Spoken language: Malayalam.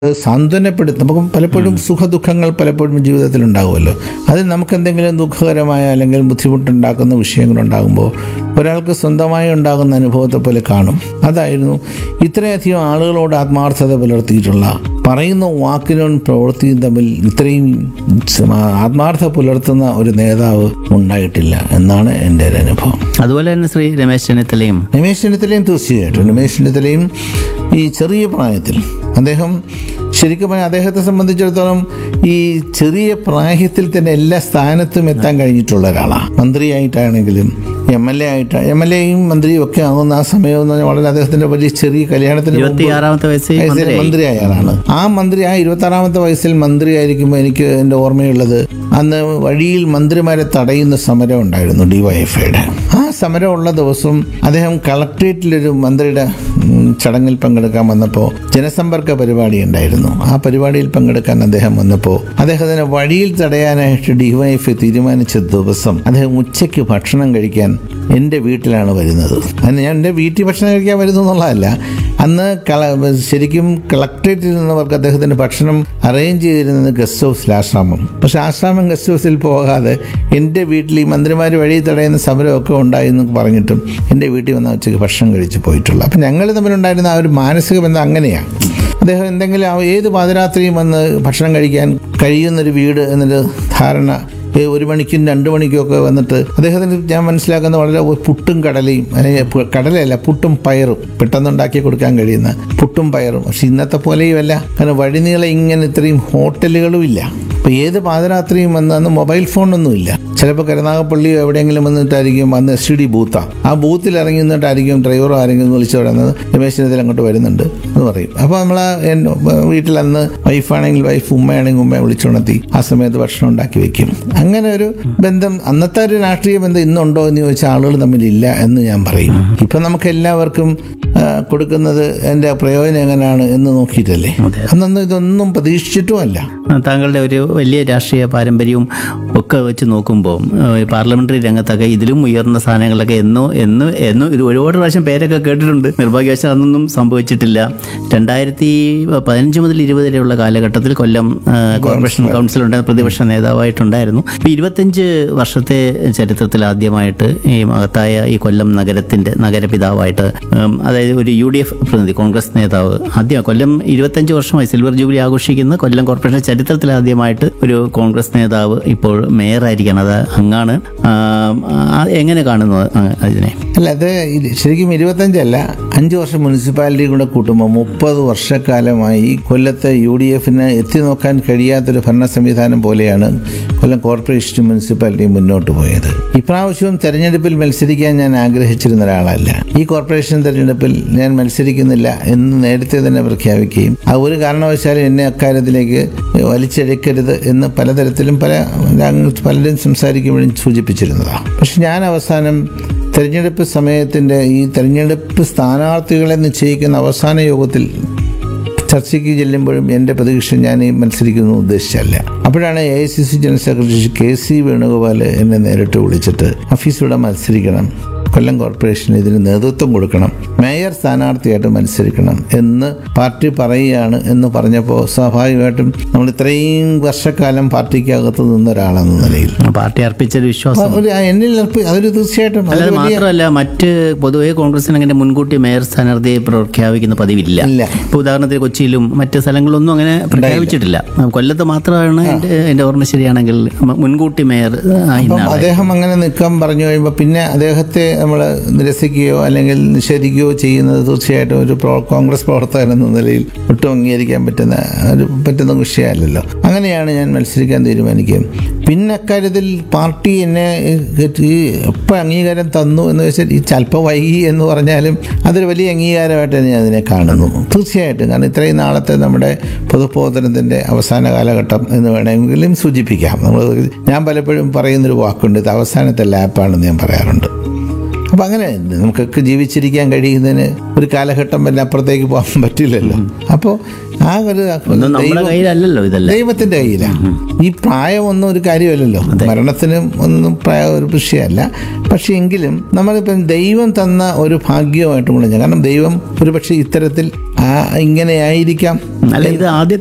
സാന്ത്വനപ്പെടുത്തും നമുക്ക് പലപ്പോഴും സുഖദുഃഖങ്ങൾ പലപ്പോഴും ജീവിതത്തിൽ ഉണ്ടാകുമല്ലോ അതിൽ നമുക്ക് എന്തെങ്കിലും ദുഃഖകരമായ അല്ലെങ്കിൽ ബുദ്ധിമുട്ടുണ്ടാക്കുന്ന വിഷയങ്ങളുണ്ടാകുമ്പോൾ ഒരാൾക്ക് സ്വന്തമായി ഉണ്ടാകുന്ന അനുഭവത്തെ പോലെ കാണും അതായിരുന്നു ഇത്രയധികം ആളുകളോട് ആത്മാർത്ഥത പുലർത്തിയിട്ടുള്ള പറയുന്ന വാക്കിനും പ്രവൃത്തിയും തമ്മിൽ ഇത്രയും ആത്മാർത്ഥത പുലർത്തുന്ന ഒരു നേതാവ് ഉണ്ടായിട്ടില്ല എന്നാണ് എൻ്റെ ഒരു അനുഭവം അതുപോലെ തന്നെ ശ്രീ രമേശ് ചെന്നിത്തലയും രമേശ് ചെന്നിത്തലയും തീർച്ചയായിട്ടും രമേശ് ചെന്നിത്തലയും ഈ ചെറിയ പ്രായത്തിൽ അദ്ദേഹം ശരിക്കും പറഞ്ഞാൽ അദ്ദേഹത്തെ സംബന്ധിച്ചിടത്തോളം ഈ ചെറിയ പ്രായത്തിൽ തന്നെ എല്ലാ സ്ഥാനത്തും എത്താൻ കഴിഞ്ഞിട്ടുള്ള ഒരാളാണ് മന്ത്രിയായിട്ടാണെങ്കിലും എം എൽ എ ആയിട്ട് എം എൽ എയും മന്ത്രിയും ഒക്കെ ആകുന്ന ആ സമയം എന്ന് പറഞ്ഞാൽ വളരെ അദ്ദേഹത്തിന്റെ വലിയ ചെറിയ കല്യാണത്തിന് മുമ്പ് ഇരുപത്തിയാറാമത്തെ വയസ്സിൽ വയസ്സിൽ മന്ത്രിയായി. മന്ത്രിയായ ആളാണ് ആ മന്ത്രി ആ ഇരുപത്തി ആറാമത്തെ വയസ്സിൽ മന്ത്രിയായിരിക്കുമ്പോൾ എനിക്ക് എൻ്റെ ഓർമ്മയുള്ളത് അന്ന് വഴിയിൽ മന്ത്രിമാരെ തടയുന്ന സമരം ഉണ്ടായിരുന്നു ഡിവൈഎഫ്ഐയുടെ ആ സമരമുള്ള ദിവസം അദ്ദേഹം കളക്ട്രേറ്റിലൊരു മന്ത്രിയുടെ ഉം, ചടങ്ങിൽ പങ്കെടുക്കാൻ വന്നപ്പോൾ ജനസമ്പർക്ക പരിപാടി ഉണ്ടായിരുന്നു ആ പരിപാടിയിൽ പങ്കെടുക്കാൻ അദ്ദേഹം വന്നപ്പോൾ അദ്ദേഹത്തിന് വഴിയിൽ തടയാനായിട്ട് ഡിവൈഎഫ്ഐ തീരുമാനിച്ച ദിവസം അദ്ദേഹം ഉച്ചയ്ക്ക് ഭക്ഷണം കഴിക്കാൻ എൻ്റെ വീട്ടിലാണ് വരുന്നത് അതിന് ഞാൻ എൻ്റെ വീട്ടിൽ ഭക്ഷണം കഴിക്കാൻ വരുന്നു എന്നുള്ളതല്ല അന്ന് കള ശരിക്കും കളക്ട്രേറ്റിൽ നിന്നവർക്ക് അദ്ദേഹത്തിന് ഭക്ഷണം അറേഞ്ച് ചെയ്തിരുന്നത് ഗസ്റ്റ് ഹൗസിൽ ആശ്രമം പക്ഷെ ആശ്രമം ഗസ്റ്റ് ഹൗസിൽ പോകാതെ എൻ്റെ വീട്ടിൽ ഈ മന്ത്രിമാർ വഴി തടയുന്ന സമരമൊക്കെ ഉണ്ടായി എന്ന് പറഞ്ഞിട്ടും എൻ്റെ വീട്ടിൽ വന്ന ഉച്ചയ്ക്ക് ഭക്ഷണം കഴിച്ച് പോയിട്ടുള്ളൂ അപ്പം ഞങ്ങൾ തമ്മിലുണ്ടായിരുന്ന ആ ഒരു മാനസിക ബന്ധം അങ്ങനെയാണ് അദ്ദേഹം എന്തെങ്കിലും ആ ഏത് പാതിരാത്രിയും വന്ന് ഭക്ഷണം കഴിക്കാൻ കഴിയുന്നൊരു വീട് എന്നൊരു ധാരണ ഏ, ഒരു മണിക്കും രണ്ട് മണിക്കും ഒക്കെ വന്നിട്ട് അദ്ദേഹത്തിന് ഞാൻ മനസ്സിലാക്കുന്ന വളരെ ഒരു പുട്ടും കടലയും അല്ലെങ്കിൽ പു- കടലയല്ല പുട്ടും പയറും പെട്ടെന്ന് ഉണ്ടാക്കി കൊടുക്കാൻ കഴിയുന്ന പുട്ടും പയറും പക്ഷെ ഇന്നത്തെ പോലെയുമല്ല കാരണം വഴിനീളെ ഇങ്ങനെ ഇത്രയും ഹോട്ടലുകളും ഇല്ല അപ്പോൾ ഏത് പാതിരാത്രിയും വന്ന് അന്ന് മൊബൈൽ ഫോണൊന്നുമില്ല ചിലപ്പോൾ കരുനാഗപ്പള്ളി എവിടെയെങ്കിലും വന്നിട്ടായിരിക്കും അന്ന് എസ് ടി ഡി ബൂത്താണ് ആ ബൂത്തിൽ ഇറങ്ങി നിന്നിട്ടായിരിക്കും ഡ്രൈവറോ ആരെങ്കിലും വിളിച്ചു പറയുന്നത് രമേശ് ചെന്നിത്തല അങ്ങോട്ട് വരുന്നുണ്ട് എന്ന് പറയും അപ്പോൾ നമ്മൾ വീട്ടിൽ അന്ന് വൈഫാണെങ്കിൽ വൈഫ് ഉമ്മയാണെങ്കിൽ ഉമ്മയെ വിളിച്ചുണർത്തി ആ സമയത്ത് ഭക്ഷണം ഉണ്ടാക്കി വെക്കും അങ്ങനെ ഒരു ബന്ധം അന്നത്തെ ഒരു രാഷ്ട്രീയ ബന്ധം ഇന്നുണ്ടോ എന്ന് ചോദിച്ചാൽ ആളുകൾ തമ്മിലില്ല എന്ന് ഞാൻ പറയും ഇപ്പം നമുക്ക് എല്ലാവർക്കും ആ, കൊടുക്കുന്നത് എൻ്റെ പ്രയോജനം എങ്ങനെയാണ് എന്ന് നോക്കിയിട്ടല്ലേ അന്നൊന്നും ഇതൊന്നും പ്രതീക്ഷിച്ചിട്ടുമല്ല താങ്കളുടെ ഒരു വലിയ രാഷ്ട്രീയ പാരമ്പര്യവും ഒക്കെ വെച്ച് നോക്കുമ്പോൾ ഏഹ്, പാർലമെന്ററി രംഗത്തൊക്കെ ഇതിലും ഉയർന്ന സ്ഥാനങ്ങളൊക്കെ എന്നോ എന്നോ എന്നോ ഇത് ഒരുപാട് പ്രാവശ്യം പേരൊക്കെ കേട്ടിട്ടുണ്ട് നിർഭാഗ്യവശാൽ അതൊന്നും സംഭവിച്ചിട്ടില്ല രണ്ടായിരത്തി പതിനഞ്ച് മുതൽ ഇരുപത് വരെയുള്ള കാലഘട്ടത്തിൽ കൊല്ലം ഏഹ്, കോർപ്പറേഷൻ കൗൺസിൽ ഉണ്ടായ പ്രതിപക്ഷ നേതാവായിട്ടുണ്ടായിരുന്നു ഇപ്പം ഇരുപത്തഞ്ച് വർഷത്തെ ചരിത്രത്തിൽ ആദ്യമായിട്ട് ഈ മഹത്തായ ഈ കൊല്ലം നഗരത്തിന്റെ നഗരപിതാവായിട്ട് ഉം, അതായത് ഒരു യു ഡി എഫ് പ്രതിനിധി കോൺഗ്രസ് നേതാവ് ആദ്യം കൊല്ലം ഇരുപത്തഞ്ച് വർഷമായി സിൽവർ ജൂബിലി ആഘോഷിക്കുന്ന കൊല്ലം കോർപ്പറേഷൻ ചരിത്രത്തിൽ ആദ്യമായിട്ട് ഒരു കോൺഗ്രസ് നേതാവ് ഇപ്പോൾ മേയറായിരിക്കണം അത് അങ്ങാണ് ആ, ആ, എങ്ങനെ കാണുന്നു ആ- അതിനെ അല്ല അത് ഇത് ശരിക്കും ഇരുപത്തഞ്ചല്ല അഞ്ച് വർഷം മുനിസിപ്പാലിറ്റി കൂടെ കൂട്ടുമ്പോൾ മുപ്പത് വർഷക്കാലമായി കൊല്ലത്തെ യു ഡി എഫിന് എത്തി നോക്കാൻ കഴിയാത്തൊരു ഭരണ സംവിധാനം പോലെയാണ് കൊല്ലം കോർപ്പറേഷനും മുനിസിപ്പാലിറ്റിയും മുന്നോട്ട് പോയത് ഇപ്രാവശ്യവും തെരഞ്ഞെടുപ്പിൽ മത്സരിക്കാൻ ഞാൻ ആഗ്രഹിച്ചിരുന്ന ഒരാളല്ല ഈ കോർപ്പറേഷൻ തെരഞ്ഞെടുപ്പിൽ ഞാൻ മത്സരിക്കുന്നില്ല എന്ന് നേരത്തെ തന്നെ പ്രഖ്യാപിക്കുകയും ആ ഒരു കാരണവശാലും എന്നെ അക്കാര്യത്തിലേക്ക് വലിച്ചഴക്കരുത് എന്ന് പലതരത്തിലും പല പലരും സംസാരിക്കുമ്പോഴും സൂചിപ്പിച്ചിരുന്നതാണ് പക്ഷെ ഞാൻ അവസാനം തെരഞ്ഞെടുപ്പ് സമയത്തിൻ്റെ ഈ തെരഞ്ഞെടുപ്പ് സ്ഥാനാർത്ഥികളെ നിശ്ചയിക്കുന്ന അവസാന യോഗത്തിൽ ചർച്ചയ്ക്ക് ചെല്ലുമ്പോഴും എൻ്റെ പ്രതീക്ഷ ഞാൻ ഈ മത്സരിക്കുന്നു ഉദ്ദേശിച്ചല്ല അപ്പോഴാണ് A I C C general secretary K C Venugopal എന്നെ നേരിട്ട് വിളിച്ചിട്ട് ഓഫീസിലൂടെ മത്സരിക്കണം കൊല്ലം കോർപ്പറേഷന് ഇതിന് നേതൃത്വം കൊടുക്കണം മേയർ സ്ഥാനാർത്ഥിയായിട്ട് മത്സരിക്കണം എന്ന് പാർട്ടി പറയുകയാണ് എന്ന് പറഞ്ഞപ്പോൾ സ്വാഭാവികമായിട്ടും നമ്മൾ ഇത്രയും വർഷക്കാലം പാർട്ടിക്കകത്ത് നിന്ന ഒരാളെന്ന നിലയിൽ പാർട്ടി അർപ്പിച്ചൊരു വിശ്വാസം ഒരു എന്നിൽ അർപ്പി- അതൊരു തീർച്ചയായിട്ടും അല്ലാതെ അതൊരു വലിയ മാത്രമല്ല മറ്റ് പൊതുവെ കോൺഗ്രസിന് അങ്ങനെ മുൻകൂട്ടി മേയർ സ്ഥാനാർത്ഥിയെ പ്രഖ്യാപിക്കുന്ന പതിവില്ല ഇല്ല. ഇപ്പൊ ഉദാഹരണത്തിന് കൊച്ചിയിലും മറ്റ് സ്ഥലങ്ങളിലൊന്നും അങ്ങനെ പ്രഖ്യാപിച്ചിട്ടില്ല കൊല്ലത്ത് മാത്രമാണ് എൻ്റെ എൻ്റെ ഓർമ്മ ശരിയാണെങ്കിൽ മ- മുൻകൂട്ടി മേയർ ആ, ഇന്ന അപ്പം ആളെ. അദ്ദേഹം അങ്ങനെ നിൽക്കാൻ പറഞ്ഞു കഴിയുമ്പോൾ പിന്നെ അദ്ദേഹത്തെ നമ്മൾ നിരസിക്കുകയോ അല്ലെങ്കിൽ നിഷേധിക്കുകയോ ചെയ്യുന്നത് തീർച്ചയായിട്ടും ഒരു പ്രോ- കോൺഗ്രസ് പ്രവർത്തകൻ എന്ന നിലയിൽ ഒട്ടും അംഗീകരിക്കാൻ പറ്റുന്ന ഒരു പറ്റുന്ന വിഷയമല്ലല്ലോ അങ്ങനെയാണ് ഞാൻ മത്സരിക്കാൻ തീരുമാനിക്കുകയും പിന്നെ അക്കാര്യത്തിൽ പാർട്ടി എന്നെ ഈ എപ്പോൾ അംഗീകാരം തന്നു എന്ന് വെച്ചാൽ ഈ ചിലപ്പോൾ വൈകി എന്ന് പറഞ്ഞാലും അതൊരു വലിയ അംഗീകാരമായിട്ട് ഞാൻ അതിനെ കാണുന്നു തീർച്ചയായിട്ടും കാരണം ഇത്രയും നാളത്തെ നമ്മുടെ പൊതുപ്രവർത്തനത്തിൻ്റെ അവസാന കാലഘട്ടം എന്ന് വേണമെങ്കിലും സൂചിപ്പിക്കാം നമ്മൾ ഞാൻ പലപ്പോഴും പറയുന്നൊരു വാക്കുണ്ട് ഇത് അവസാനത്തെ ലാപ്പാണെന്ന് ഞാൻ പറയാറുണ്ട് അപ്പം അങ്ങനെ നമുക്കൊക്കെ ജീവിച്ചിരിക്കാൻ കഴിയുന്നതിന് ഒരു കാലഘട്ടം വല്ല അപ്പുറത്തേക്ക് പോകാൻ പറ്റില്ലല്ലോ അപ്പോൾ ആ ഒരു ഒന്നും നമ്മുടെ ദൈവം- കയ്യിലല്ലല്ലോ ഇതല്ല ദൈവത്തിന്റെ കയ്യിലാണ് ഈ പ്രായമൊന്നും ഒരു കാര്യമല്ലല്ലോ മരണത്തിനും ഒന്നും പ്രായ ഒരു വിഷയമല്ല പക്ഷേ എങ്കിലും നമ്മളിപ്പം ദൈവം തന്ന ഒരു ഭാഗ്യമായിട്ട് മുളഞ്ഞ കാരണം ദൈവം ഒരു പക്ഷേ ഇത്തരത്തിൽ ആ ഇങ്ങനെയായിരിക്കാം അല്ല ഇത് ആദ്യത്തെ